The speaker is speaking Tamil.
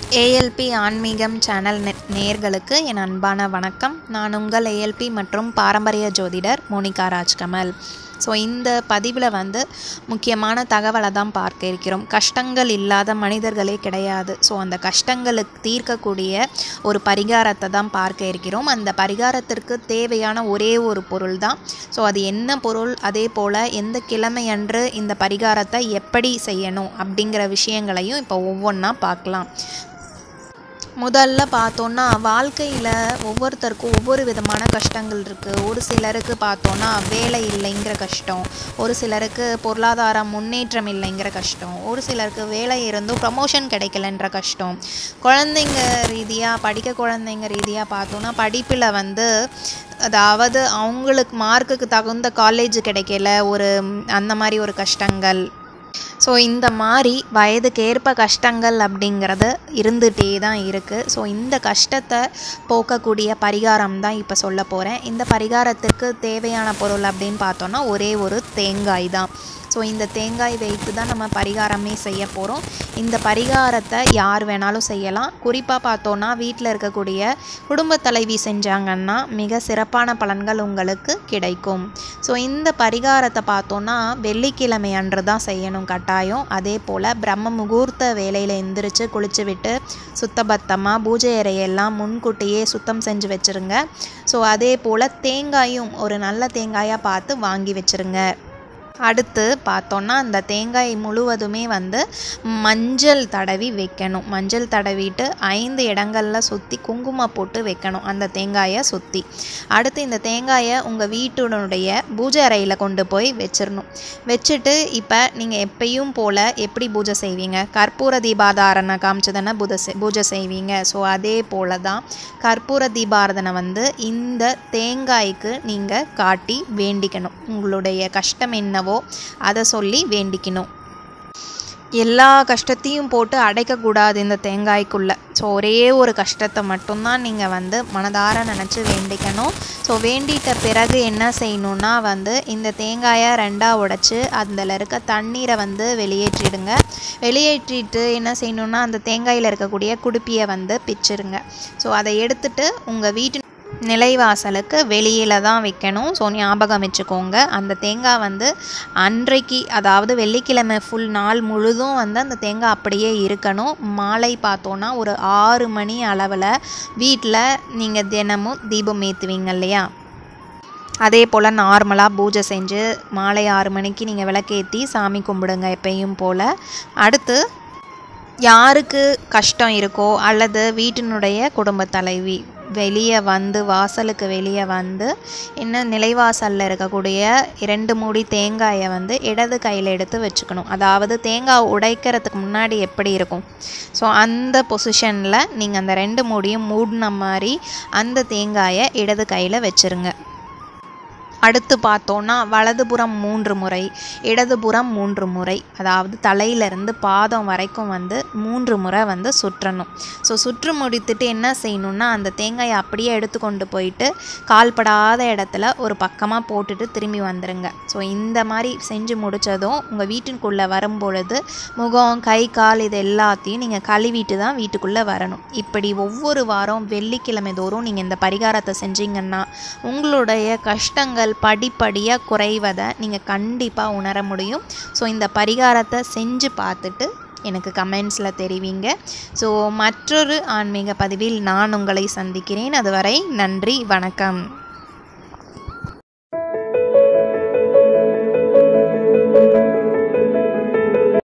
ஏஎல்பி ஆன்மீகம் சேனல் நெ நேயர்களுக்கு என் அன்பான வணக்கம் நான் உங்கள் ஏஎல்பி மற்றும் பாரம்பரிய ஜோதிடர் மோனிகா ராஜ்கமல் ஸோ இந்த பதிவில் வந்து முக்கியமான தகவலை தான் பார்க்க இருக்கிறோம் கஷ்டங்கள் இல்லாத மனிதர்களே கிடையாது ஸோ அந்த கஷ்டங்களுக்கு தீர்க்கக்கூடிய ஒரு பரிகாரத்தை தான் பார்க்க இருக்கிறோம் அந்த பரிகாரத்திற்கு தேவையான ஒரே ஒரு பொருள் தான் ஸோ அது என்ன பொருள் அதே போல் எந்த கிழமையன்று இந்த பரிகாரத்தை எப்படி செய்யணும் அப்படிங்கிற விஷயங்களையும் இப்போ ஒவ்வொன்றா பார்க்கலாம் முதல்ல பார்த்தோன்னா வாழ்க்கையில் ஒவ்வொருத்தருக்கும் ஒவ்வொரு விதமான கஷ்டங்கள் இருக்குது ஒரு சிலருக்கு பார்த்தோன்னா வேலை இல்லைங்கிற கஷ்டம் ஒரு சிலருக்கு பொருளாதார முன்னேற்றம் இல்லைங்கிற கஷ்டம் ஒரு சிலருக்கு வேலை இருந்தும் ப்ரமோஷன் கிடைக்கலன்ற கஷ்டம் குழந்தைங்க ரீதியாக படிக்க குழந்தைங்க ரீதியாக பார்த்தோன்னா படிப்பில் வந்து அதாவது அவங்களுக்கு மார்க்குக்கு தகுந்த காலேஜ் கிடைக்கல ஒரு அந்த மாதிரி ஒரு கஷ்டங்கள் ஸோ இந்த மாதிரி வயதுக்கேற்ப கஷ்டங்கள் அப்படிங்கிறது இருந்துகிட்டே தான் இருக்குது ஸோ இந்த கஷ்டத்தை போக்கக்கூடிய பரிகாரம் தான் இப்போ சொல்ல போகிறேன் இந்த பரிகாரத்திற்கு தேவையான பொருள் அப்படின்னு பார்த்தோன்னா ஒரே ஒரு தேங்காய் தான் ஸோ இந்த தேங்காய் வைத்து தான் நம்ம பரிகாரமே செய்ய போகிறோம் இந்த பரிகாரத்தை யார் வேணாலும் செய்யலாம் குறிப்பாக பார்த்தோன்னா வீட்டில் இருக்கக்கூடிய குடும்ப தலைவி செஞ்சாங்கன்னா மிக சிறப்பான பலன்கள் உங்களுக்கு கிடைக்கும் ஸோ இந்த பரிகாரத்தை பார்த்தோன்னா வெள்ளிக்கிழமை அன்று தான் செய்யணும் கட்டாயம் அதே போல் பிரம்ம முகூர்த்த வேலையில் எந்திரிச்சு குளிச்சு விட்டு சுத்தபத்தமாக பூஜை அறையெல்லாம் முன்கூட்டியே சுத்தம் செஞ்சு வச்சுருங்க ஸோ அதே போல் தேங்காயும் ஒரு நல்ல தேங்காயாக பார்த்து வாங்கி வச்சுருங்க அடுத்து பார்த்தோன்னா அந்த தேங்காய் முழுவதுமே வந்து மஞ்சள் தடவி வைக்கணும் மஞ்சள் தடவிட்டு ஐந்து இடங்களில் சுற்றி குங்குமம் போட்டு வைக்கணும் அந்த தேங்காயை சுற்றி அடுத்து இந்த தேங்காயை உங்கள் வீட்டினுடைய பூஜை அறையில் கொண்டு போய் வச்சிடணும் வச்சுட்டு இப்போ நீங்கள் எப்பயும் போல் எப்படி பூஜை செய்வீங்க கற்பூர தீபாதாரணை காமிச்சு தானே பூஜை செய் பூஜை செய்வீங்க ஸோ அதே போல் தான் கற்பூர தீபாரதனை வந்து இந்த தேங்காய்க்கு நீங்கள் காட்டி வேண்டிக்கணும் உங்களுடைய கஷ்டம் என்னவோ அதை சொல்லி வேண்டிக்கணும் எல்லா கஷ்டத்தையும் போட்டு அடைக்கக்கூடாது இந்த தேங்காய்க்குள்ளே ஸோ ஒரே ஒரு கஷ்டத்தை மட்டும்தான் நீங்கள் வந்து மனதார நினச்சி வேண்டிக்கணும் ஸோ வேண்டிட்ட பிறகு என்ன செய்யணுன்னா வந்து இந்த தேங்காயை ரெண்டாக உடைச்சி அதில் இருக்க தண்ணீரை வந்து வெளியேற்றிடுங்க வெளியேற்றிட்டு என்ன செய்யணுன்னா அந்த தேங்காயில் இருக்கக்கூடிய குடுப்பியை வந்து பிச்சிருங்க ஸோ அதை எடுத்துட்டு உங்கள் வீட்டு நிலைவாசலுக்கு வெளியில் தான் வைக்கணும் ஸோ ஞாபகம் வச்சுக்கோங்க அந்த தேங்காய் வந்து அன்றைக்கு அதாவது வெள்ளிக்கிழமை ஃபுல் நாள் முழுதும் வந்து அந்த தேங்காய் அப்படியே இருக்கணும் மாலை பார்த்தோன்னா ஒரு ஆறு மணி அளவில் வீட்டில் நீங்கள் தினமும் தீபம் ஏற்றுவீங்க இல்லையா அதே போல் நார்மலாக பூஜை செஞ்சு மாலை ஆறு மணிக்கு நீங்கள் விளக்கேற்றி சாமி கும்பிடுங்க எப்பயும் போல் அடுத்து யாருக்கு கஷ்டம் இருக்கோ அல்லது வீட்டினுடைய குடும்ப தலைவி வெளியே வந்து வாசலுக்கு வெளியே வந்து இன்னும் நிலைவாசலில் இருக்கக்கூடிய இரண்டு மூடி தேங்காயை வந்து இடது கையில் எடுத்து வச்சுக்கணும் அதாவது தேங்காய் உடைக்கிறதுக்கு முன்னாடி எப்படி இருக்கும் ஸோ அந்த பொசிஷனில் நீங்கள் அந்த ரெண்டு மூடியும் மூடின மாதிரி அந்த தேங்காயை இடது கையில் வச்சுருங்க அடுத்து பார்த்தோன்னா வலதுபுறம் மூன்று முறை இடதுபுறம் மூன்று முறை அதாவது தலையிலேருந்து பாதம் வரைக்கும் வந்து மூன்று முறை வந்து சுற்றணும் ஸோ சுற்று முடித்துட்டு என்ன செய்யணுன்னா அந்த தேங்காயை அப்படியே எடுத்து கொண்டு போயிட்டு கால்படாத இடத்துல ஒரு பக்கமாக போட்டுட்டு திரும்பி வந்துடுங்க ஸோ இந்த மாதிரி செஞ்சு முடித்ததும் உங்கள் வீட்டிற்குள்ளே வரும்பொழுது முகம் கை கால் இது எல்லாத்தையும் நீங்கள் கழுவிட்டு தான் வீட்டுக்குள்ளே வரணும் இப்படி ஒவ்வொரு வாரம் வெள்ளிக்கிழமை தோறும் நீங்கள் இந்த பரிகாரத்தை செஞ்சீங்கன்னா உங்களுடைய கஷ்டங்கள் படிப்படியாக குறைவதை நீங்கள் கண்டிப்பாக உணர முடியும் ஸோ இந்த பரிகாரத்தை செஞ்சு பார்த்துட்டு எனக்கு கமெண்ட்ஸில் தெரிவிங்க ஸோ மற்றொரு ஆன்மீக பதிவில் நான் உங்களை சந்திக்கிறேன் அதுவரை நன்றி வணக்கம்